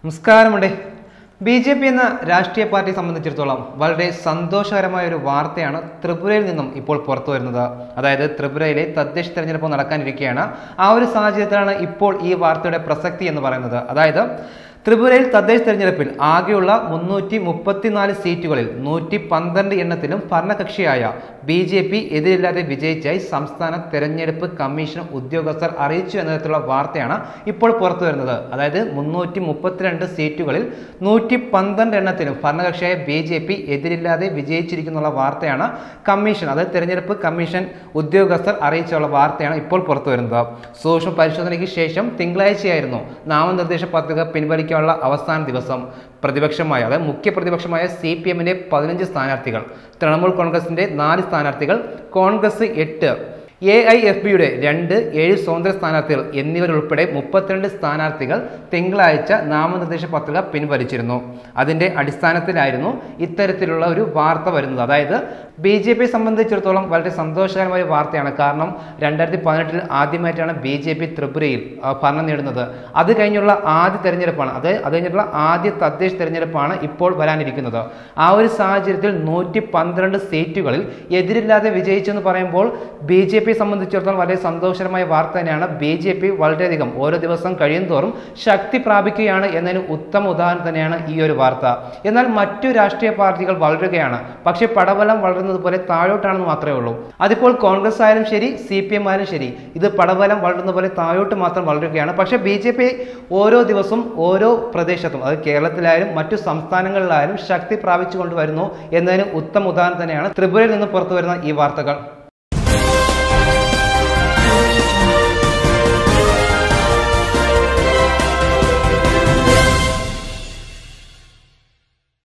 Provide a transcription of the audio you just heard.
നമസ്കാരമുണ്ട് B J P എന്ന രാഷ്ട്രീയ പാർട്ടിയെ സംബന്ധിച്ചിടത്തോളം വളരെ സന്തോഷകരമായ ഒരു വാർത്തയാണ് ത്രിപുരയിൽ നിന്നും ഇപ്പോൾ പുറത്തു വരുന്നത് അതായത് ത്രിപുരയിലെ തദ്ദേശ തെരഞ്ഞെടുപ്പ് നടക്കാനിരിക്കുകയാണ് ആ ഒരു സാഹചര്യത്തിലാണ് ഇപ്പോൾ ഈ വാർത്തയുടെ പ്രസക്തി എന്ന് പറയുന്നത് അതായത് ത്രിപുരയിൽ തദ്ദേശ തെരഞ്ഞെടുപ്പിൽ ആകെയുള്ള മുന്നൂറ്റി മുപ്പത്തിനാല് സീറ്റുകളിൽ നൂറ്റി പന്ത്രണ്ട് എണ്ണത്തിലും ഭരണകക്ഷിയായ ബി ജെ പി എതിരില്ലാതെ വിജയിച്ചായി സംസ്ഥാന തെരഞ്ഞെടുപ്പ് കമ്മീഷൻ ഉദ്യോഗസ്ഥർ അറിയിച്ചു എന്ന തരത്തിലുള്ള വാർത്തയാണ് ഇപ്പോൾ പുറത്തു വരുന്നത് അതായത് മുന്നൂറ്റി മുപ്പത്തിരണ്ട് സീറ്റുകളിൽ നൂറ്റി പന്ത്രണ്ട് എണ്ണത്തിലും ഭരണകക്ഷിയായ ബി ജെ പി എതിരില്ലാതെ വിജയിച്ചിരിക്കുന്നുള്ള വാർത്തയാണ് കമ്മീഷൻ അതായത് തെരഞ്ഞെടുപ്പ് കമ്മീഷൻ ഉദ്യോഗസ്ഥർ അറിയിച്ചുള്ള വാർത്തയാണ് ഇപ്പോൾ പുറത്തു വരുന്നത് സൂക്ഷ്മ പരിശോധനയ്ക്ക് ശേഷം തിങ്കളാഴ്ചയായിരുന്നു നാമനിർദ്ദേശ പത്രിക പിൻവലിക്കാനുള്ള അവസാന ദിവസം പ്രതിപക്ഷമായ അതായത് മുഖ്യ പ്രതിപക്ഷമായ സി പി എമ്മിന്റെ പതിനഞ്ച് സ്ഥാനാർത്ഥികൾ തൃണമൂൽ കോൺഗ്രസിന്റെ നാല് സ്ഥാനാർത്ഥികൾ കോൺഗ്രസ് എട്ട് എ ഐ എഫ് ബിയുടെ രണ്ട് ഏഴ് സ്വതന്ത്ര സ്ഥാനാർത്ഥികൾ എന്നിവരുൾപ്പെടെ മുപ്പത്തിരണ്ട് സ്ഥാനാർത്ഥികൾ തിങ്കളാഴ്ച നാമനിർദ്ദേശ പത്രിക പിൻവലിച്ചിരുന്നു അതിന്റെ അടിസ്ഥാനത്തിലായിരുന്നു ഇത്തരത്തിലുള്ള ഒരു വാർത്ത വരുന്നത് അതായത് ബി ജെ പിയെ സംബന്ധിച്ചിടത്തോളം വളരെ സന്തോഷകരമായ വാർത്തയാണ് കാരണം രണ്ടായിരത്തി പതിനെട്ടിൽ ആദ്യമായിട്ടാണ് ബി ജെ പി ത്രിപുരയിൽ ആ, ഭരണം നേടുന്നത് അത് കഴിഞ്ഞുള്ള ആദ്യ തെരഞ്ഞെടുപ്പാണ് അത് അത് കഴിഞ്ഞിട്ടുള്ള ആദ്യ തദ്ദേശ തെരഞ്ഞെടുപ്പാണ് ഇപ്പോൾ വരാനിരിക്കുന്നത് ആ ഒരു സാഹചര്യത്തിൽ നൂറ്റി പന്ത്രണ്ട് സീറ്റുകളിൽ എതിരില്ലാതെ വിജയിച്ചെന്ന് പറയുമ്പോൾ ബി ജെ പിയെ സംബന്ധിച്ചിടത്തോളം വളരെ സന്തോഷകരമായ വാർത്ത തന്നെയാണ് ബി ജെ പി വളരെയധികം ഓരോ ദിവസം കഴിയും തോറും ശക്തി പ്രാപിക്കുകയാണ് എന്നതിന് ഉത്തമ ഉദാഹരണം തന്നെയാണ് ഈ ഒരു വാർത്ത എന്നാൽ മറ്റു രാഷ്ട്രീയ പാർട്ടികൾ വളരുകയാണ് പക്ഷേ പടവലം വളരുന്നത് പോലെ താഴോട്ടാണെന്ന് മാത്രമേ ഉള്ളൂ അതിപ്പോൾ കോൺഗ്രസ് ആയാലും ശരി സി പി എം ആയാലും ശരി ഇത് പടവലം വളരുന്ന പോലെ താഴോട്ട് മാത്രം വളരുകയാണ് പക്ഷേ ബി ജെ പി ഓരോ ദിവസവും ഓരോ പ്രദേശത്തും അത് കേരളത്തിലായാലും മറ്റു സംസ്ഥാനങ്ങളിലായാലും ശക്തി പ്രാപിച്ചു കൊണ്ടുവരുന്നു എന്നതിന് ഉത്തമ ഉദാഹരണം തന്നെയാണ് ത്രിപുരയിൽ നിന്ന് പുറത്തു വരുന്ന ഈ വാർത്തകൾ